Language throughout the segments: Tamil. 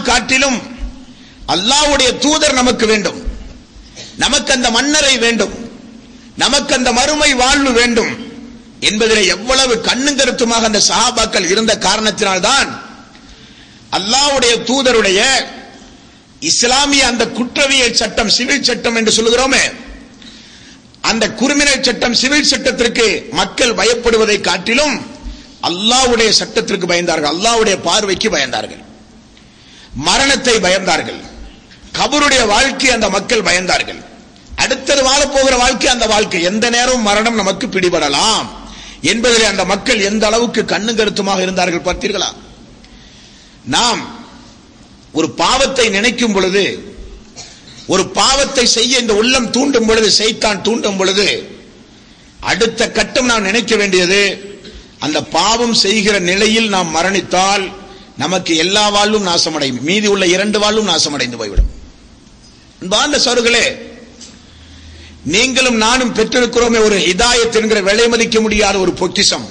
காட்டிலும் அல்லாஹ்வுடைய தூதர் நமக்கு வேண்டும் நமக்கு அந்த மன்னரை வேண்டும் நமக்கு அந்த மறுமை வாழ்வு வேண்டும் என்பதிலே எவ்வளவு கண்ணும் கருத்துமாக அந்த சஹாபாக்கள் இருந்த காரணத்தினால்தான் அல்லாஹ்வுடைய தூதருடைய இஸ்லாமிய அந்த குற்றவியல் சட்டம் சிவில் சட்டம் என்று சொல்லுகிறோமே அந்த குரிமினல் சட்டம் சிவில் சட்டத்திற்கு மக்கள் பயப்படுவதை காட்டிலும் அல்லாஹ்வுடைய சட்டத்திற்கு பயந்தார்கள் அல்லாஹ்வுடைய பார்வைக்கு பயந்தார்கள் மரணத்தை பயந்தார்கள் கபருடைய வாழ்க்கை அந்த மக்கள் பயந்தார்கள் அடுத்தது வாழப்போகிற வாழ்க்கை அந்த வாழ்க்கை எந்த நேரமும் மரணம் நமக்கு பிடிபடலாம் என்பதில் அந்த மக்கள் எந்த அளவுக்கு கண்ணு கருத்துமாக இருந்தார்கள் பார்த்தீர்களா நாம் ஒரு பாவத்தை நினைக்கும் பொழுது ஒரு பாவத்தை செய்ய இந்த உள்ளம் தூண்டும் பொழுது செய்தான் தூண்டும் பொழுது அடுத்த கட்டம் நாம் நினைக்க வேண்டியது அந்த பாவம் செய்கிற நிலையில் நாம் மரணித்தால் நமக்கு எல்லா வாழ்வும் நாசமடையும் மீதி உள்ள இரண்டு வாழ்வும் நாசமடைந்து போய்விடும் அன்பார்ந்த சோர்களே நீங்களும் நானும் பெற்றிருக்கிறோமே ஒரு ஹிதாயத் என்கிற விலை மதிக்க முடியாத ஒரு பொக்கிஷம்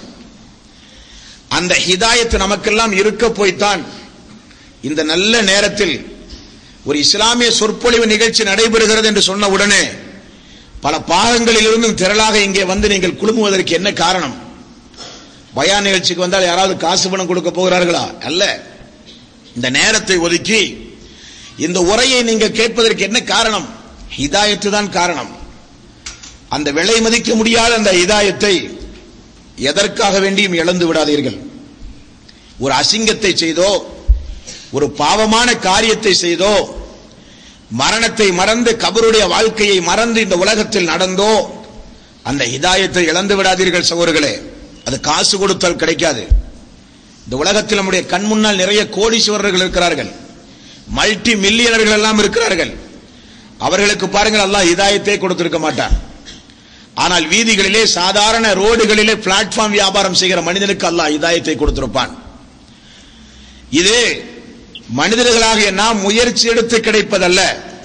அந்த ஹிதாயத் நமக்கெல்லாம் இருக்க போய்த்தான் இந்த நல்ல நேரத்தில் ஒரு இஸ்லாமிய சொற்பொழிவு நிகழ்ச்சி நடைபெறுகிறது என்று சொன்ன உடனே பல பாகங்களிலிருந்தும் திரளாக இங்கே வந்து நீங்கள் குழுமுவதற்கு என்ன காரணம் பயான் நிகழ்ச்சிக்கு வந்தால் யாராவது காசு பணம் கொடுக்க போகிறார்களா அல்ல இந்த நேரத்தை ஒதுக்கி இந்த உரையை நீங்க கேட்பதற்கு என்ன காரணம் ஹிதாயத்து தான் காரணம் அந்த விலை மதிக்க முடியாத அந்த ஹிதாயத்தை எதற்காக வேண்டியும் இழந்து விடாதீர்கள் ஒரு அசிங்கத்தை செய்தோ ஒரு பாவமான காரியத்தை செய்தோ மரணத்தை மறந்து கபருடைய வாழ்க்கையை மறந்து இந்த உலகத்தில் நடந்தோ அந்த ஹிதாயத்தை இழந்து விடாதீர்கள் சகோதரர்களே அது காசு கொடுத்தால் கிடைக்காது இந்த உலகத்தில் நம்முடைய கண் முன்னால் நிறைய கோடீஸ்வரர்கள் இருக்கிறார்கள் மல்டி மில்லியனர்கள் எல்லாம் இருக்கிறார்கள் அவர்களுக்கு பாருங்கள் அல்லாஹ் ஹிதாயத்தை கொடுத்திருக்க மாட்டான் ஆனால் வீதிகளிலே சாதாரண ரோடுகளிலே பிளாட்ஃபார்ம் வியாபாரம் செய்கிற மனிதனுக்கு அல்லாஹ் ஹிதாயத்தை கொடுத்திருப்பான் இது மனிதர்களாகிய நாம் முயற்சி எடுத்து கிடைப்பதல்ல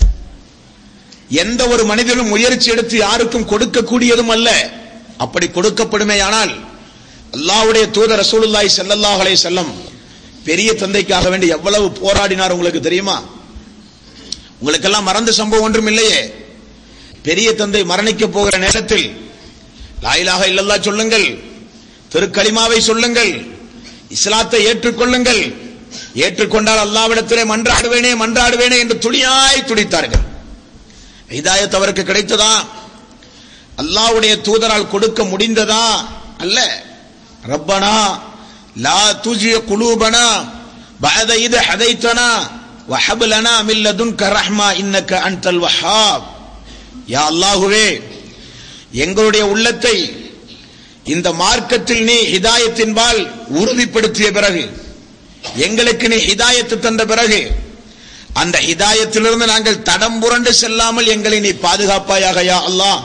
எந்த ஒரு மனிதனும் முயற்சி எடுத்து யாருக்கும் கொடுக்கக்கூடியதும் அல்ல அப்படி கொடுக்கப்படுமேயானால் அல்லாஹ்வுடைய தூதர் ரசூலுல்லாஹி ஸல்லல்லாஹு அலைஹி வஸல்லம் பெரிய தந்தைக்காக வேண்டி எவ்வளவு போராடினார் உங்களுக்கு தெரியுமா உங்களுக்கெல்லாம் மறந்த சம்பவம் ஒன்றும் இல்லையே பெரிய தந்தை மரணிக்க போகிற நேரத்தில் லாயிலாக இல்லல்லா சொல்லுங்கள் திருக்களிமாவை சொல்லுங்கள் இஸ்லாத்தை ஏற்றுக்கொள்ளுங்கள் ஏற்றுக்கொண்டால் அல்லாவிடத்திலே மன்றாடுவேனே மன்றாடுவேனே என்று துணியாய் துடித்தார்கள் ஹிதாயத் அவருக்கு கிடைத்ததா அல்லாஹ்வுடைய தூதரால் கொடுக்க முடிந்ததா அல்ல ரப்பனா லா துஜிய குலூபனா பஅத இத ஹதைத்தனா வஹப் லனா மின் லதுன்க ரஹ்மா இன்னக அன்தல் வஹாப் யா அல்லாஹுவே எங்களுடைய உள்ளத்தை இந்த மார்க்கத்தில் நீ ஹிதாயத்தின்பால் உறுதிப்படுத்திய பிறகு எங்களுக்கு நீ ஹிதாயத்து தந்த பிறகு அந்த ஹிதாயத்திலிருந்து நாங்கள் தடம் புரண்டு செல்லாமல் எங்களை நீ பாதுகாப்பாயாக யா அல்லாஹ்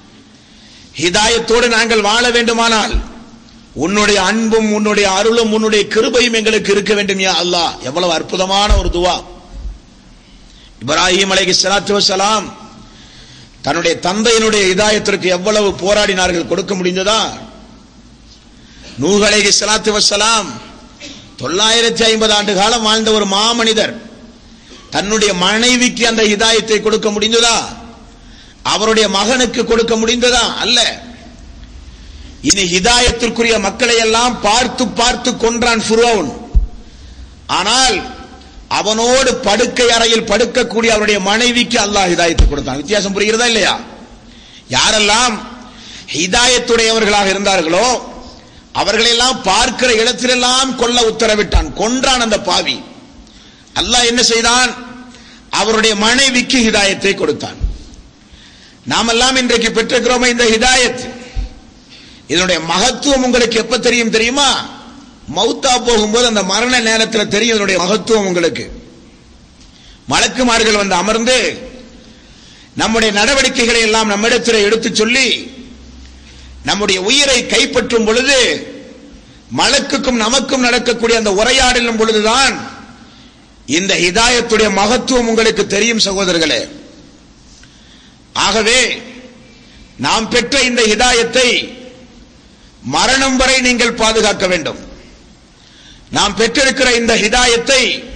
ஹிதாயத்தோடு நாங்கள் வாழ வேண்டுமானால் உன்னுடைய அன்பும் உன்னுடைய அருளும் உன்னுடைய கிருபையும் எங்களுக்கு இருக்க வேண்டும் யா அல்லாஹ் எவ்வளவு அற்புதமான ஒரு துவா இப்ராஹிம் அலைஹி ஸலாத்து வஸலாம் தன்னுடைய தந்தையினுடைய இதாயத்திற்கு எவ்வளவு போராடினார்கள் கொடுக்க முடிந்ததா நூஹ் அலைஹி ஸலாத்து வஸலாம் தொள்ளாயிரத்தி ஐம்பது ஆண்டு காலம் வாழ்ந்த ஒரு மாமனிதர் தன்னுடைய மனைவிக்கு அந்த ஹிதாயத்தை கொடுக்க முடிந்ததா அவருடைய மகனுக்கு கொடுக்க முடிந்ததா அல்ல இனி ஹிதாயத்திற்குரிய மக்களை எல்லாம் பார்த்து பார்த்து கொன்றான் ஃபுரோன் ஆனால் அவனோடு படுக்கை அறையில் படுக்கக்கூடிய அவருடைய மனைவிக்கு அல்லாஹ் ஹிதாயத்தை கொடுத்தான் வித்தியாசம் புரிகிறதா இல்லையா யாரெல்லாம் ஹிதாயத்துடையவர்களாக இருந்தார்களோ அவர்களெல்லாம் பார்க்கிற இடத்திலெல்லாம் கொல்ல உத்தரவிட்டான் கொன்றான் அந்த பாவி அல்லாஹ் என்ன செய்தான் அவருடைய மனைவிக்கு ஹிதாயத்தை கொடுத்தான் நாமெல்லாம் இன்றைக்கு பெற்றிருக்கிறோமே இந்த ஹிதாயத் இதனுடைய மகத்துவம் உங்களுக்கு எப்ப தெரியும் தெரியுமா மௌத்தா போகும்போது அந்த மரண நேரத்தில் தெரியும் இதனுடைய மகத்துவம் உங்களுக்கு மலக்குமார்கள் வந்து அமர்ந்து நம்முடைய நடவடிக்கைகளை எல்லாம் நம்மிடத்தில் எடுத்துச் சொல்லி நம்முடைய உயிரை கைப்பற்றும் பொழுது மலக்குக்கும் நமக்கும் நடக்கக்கூடிய அந்த உரையாடலும் பொழுதுதான் இந்த ஹிதாயத்துடைய மகத்துவம் உங்களுக்கு தெரியும் சகோதரர்களே ஆகவே நாம் பெற்ற இந்த ஹிதாயத்தை மரணம் வரை நீங்கள் பாதுகாக்க வேண்டும் நாம் பெற்றிருக்கிற இந்த ஹிதாயத்தை